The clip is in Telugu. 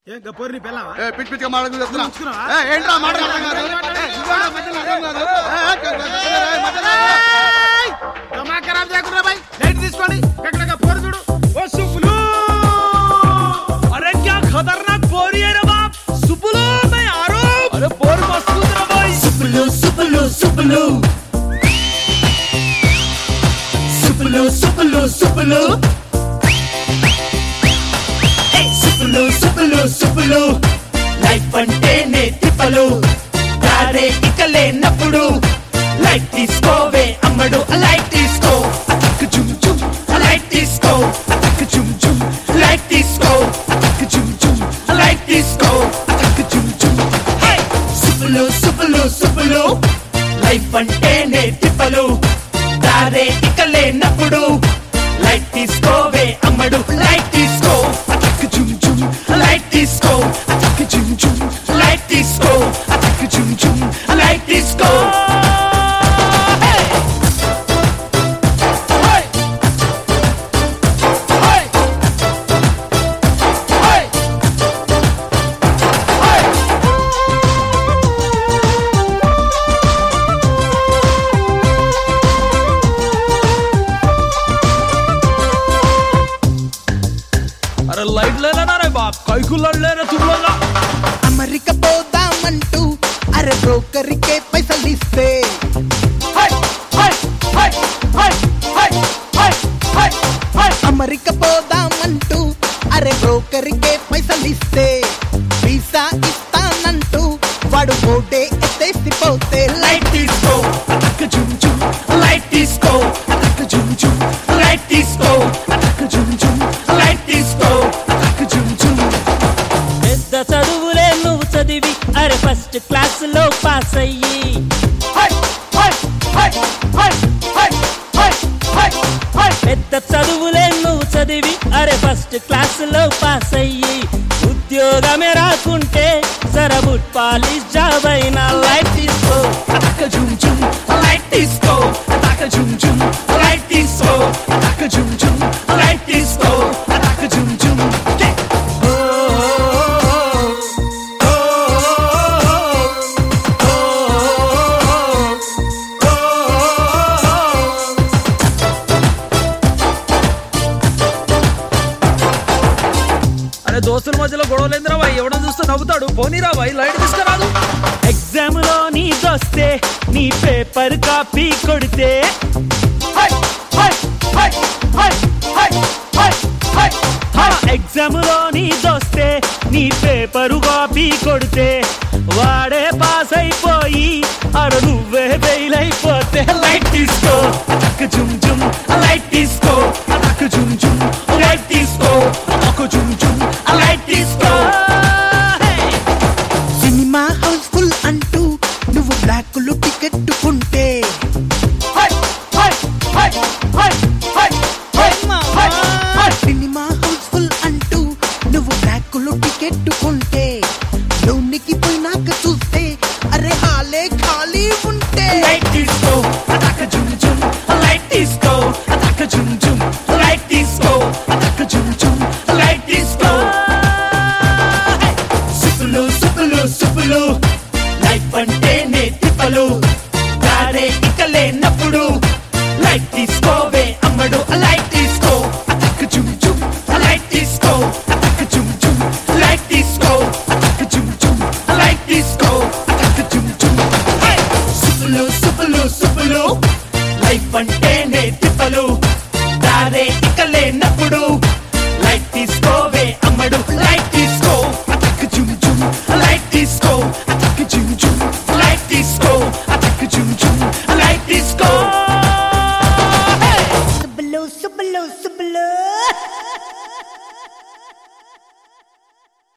ఏం గపోరు నీ పిల్లవా ఏ పిచ్చి పిచ్చిగా మాట్లాడుతూ చెప్తున్నా ఉంచుకున్నావా? ఏ, ఏంట్రా మాటలు అర్థం కాదు? ఏ, ఇదిగోరా మధ్యలో అర్థం కాదు. ఏ, ఏ, మధ్యలో ఏయ్! దిమాగ్ ఖరాబ్ చేయకుండా బాయ్ లైట్ తీసుకోండి ఎక్కడ గపోరు చూడు ఓ సుబ్బులు अरे क्या खतरनाक बोरी है रे बाप सुपलो मैं आ रहा हूँ अरे बोर मस्त कूद रहा भाई సుబ్బులు సుబ్బులు సుబ్బులు సుబ్బులు సుబ్బులు సుబ్బులు ఏయ్ సుబ్బులు సుబ్బులు సుబ్బులు లైఫ్ అంటేనే తిప్పలు దారే ఇక లేనప్పుడు లైట్ తీసుకోవే అమ్మడు లైట్ తీసుకో అతక్ జుమ్ జుమ్ లైట్ తీసుకో అతక్ జుమ్ జుమ్ లైట్ తీసుకో అతక్ జుమ్ జుమ్ లైట్ తీసుకో అతక్ జుమ్ జుమ్ హే సుబ్బులు సుబ్బులు సుబ్బులు లైఫ్ అంటేనే తిప్పలు దారే ఇక లేనప్పుడు లైట్ తీసుకోవే అమ్మడు లైట్ తీసుకో అతక్ జుమ్ జుమ్ లైట్ తీసుకో అతక్ జుమ్ జుమ్ లైట్ తీసుకో అతక్ జుమ్ జుమ్ లైట్ తీసుకో Hey! Hey! Hey! Hey! Hey! अरे लाइट ले लेना रे बाप कई को लड़ ले रे तुम लोग అమెరికా పోదామంటూ అరే బ్రోకర్కే పైసలు ఇస్తే Hey! Hey! Hey! Hey! Hey! Hey! Hey! Hey! America పోదామంటూ అరే బ్రోకర్కే పైసలు ఇస్తే వీసా ఇస్తానంటూ వాడు ఓటే ఎత్తేసిపోతే లైట్ తీసుకో అతక జుమ్ జుమ్ లైట్ తీసుకో అతక జుమ్ జుమ్ లైట్ తీసుకో అతక జుమ్ జుమ్ లైట్ తీసుకో అతక జుమ్ జుమ్ పెద్ద చదువులే నువ్వు చదివి అరే ఫస్ట్ క్లాస్ లో పాస్ అయ్యి హై హై హై హై హై హై హై హై పెద్ద చదువులే నువ్వు చదివి అరే ఫస్ట్ క్లాస్ లో పాస్ అయ్యి ఉద్యోగమే రాకుంటే సరబుట్ పాలిష్ జాబ్ అయినా లైట్ తీసుకో అతక జుమ్ జుమ్ లైట్ తీసుకో అతక జుమ్ జుమ్ లైట్ తీసుకో అతక జుమ్ జుమ్ లైట్ తీసుకో అతక జుమ్ జుమ్ అరే దోస్తుల మధ్యలో గొడవలేందిరా భాయ్ ఎవడో చూస్తే నవ్వుతాడు పోనీరా భాయ్ లైట్ తీసుకురాదు ఎగ్జామ్ లో నీదొస్తే నీ పేపర్ కాపీ కొడితే హై హై హై హై హై హై హై హై ఎగ్జామ్ లో నీదొస్తే నీ పేపరు కాపీ కొడితే వాడే పాస్ అయిపోయి అర నువ్వే ఫెయిల్ అయిపోతే లైట్ తీసుకో అతక జుమ్ జుమ్ లైట్ తీసుకో అతక జుమ్ జుమ్ లైట్ తీసుకో అతక జుమ్ జుమ్ లైట్ తీసుకో సినిమా హౌస్ఫుల్ అంటూ నువ్వు బ్లాక్లు టికెట్ కొంటే హై హై హై హై హై హై హై హై సినిమా హౌస్ఫుల్ అంటూ నువ్వు బ్లాక్లు టికెట్ కొంటే లోనికి పోయినాక చూస్తే అరే హాలే ఖాళీ ఉంటే లైట్ తీసుకో అతక జుమ్ జుమ్ లైట్ తీసుకో అతక జుమ్ జుమ్ లైట్ తీసుకో అతక జుమ్ జుమ్ లైట్ తీసుకో సుప్పులు సుప్పులు సుప్పులు లైఫ్ అంటేనే తిప్పలు దారే ఇక లేనప్పుడు లైట్ తీసుకోవే అమ్మడు లైట్ తీసుకో అతక జుమ్ జుమ్ లైట్ తీసుకో అతక జుమ్ జుమ్ లైట్ తీసుకో అతక జుమ్ జుమ్ లైట్ తీసుకో అతక జుమ్ జుమ్ హై! సుప్పులు సుప్పులు సుప్పులు లైఫ్ అంటే